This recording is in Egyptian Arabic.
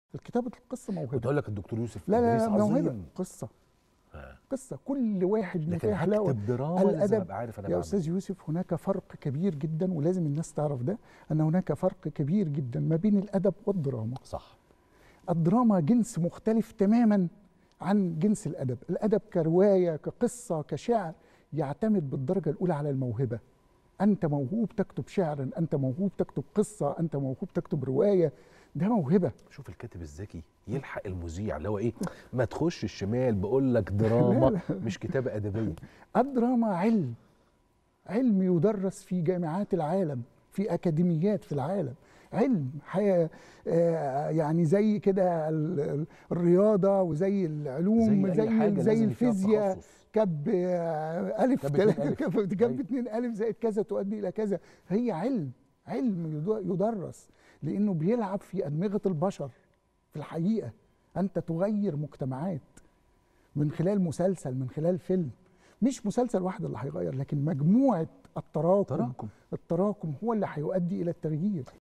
كتابه القصه موهبه بتقول لك الدكتور يوسف لا لا إدريس لا موهبه عظيم قصه آه. قصه كل واحد لكن متاح له هكتب دراما لازم الادب ابقى عارف انا يا بعمل استاذ يوسف هناك فرق كبير جدا ولازم الناس تعرف ده ان هناك فرق كبير جدا ما بين الادب والدراما صح الدراما جنس مختلف تماما عن جنس الادب الادب كروايه كقصه كشعر يعتمد بالدرجه الاولى على الموهبه انت موهوب تكتب شعرا انت موهوب تكتب قصه انت موهوب تكتب روايه ده موهبه شوف الكاتب الذكي يلحق المذيع اللي هو ايه ما تخش الشمال بقول لك دراما مش كتابه ادبيه الدراما علم علم يدرس في جامعات العالم في اكاديميات في العالم علم حياة يعني زي كده ال- ال- الرياضه وزي العلوم زي أي حاجة زي, زي لازم فيها الفيزياء تخصص. كب آه، الف كب تلا- اتنين ألف. كب كب أيوة. اتنين الف زائد كذا تؤدي الى كذا هي علم علم يد- يدرس لانه بيلعب في ادمغه البشر في الحقيقه انت تغير مجتمعات من خلال مسلسل من خلال فيلم مش مسلسل واحد اللي هيغير لكن مجموعه التراكم تراكم التراكم هو اللي هيؤدي الى التغيير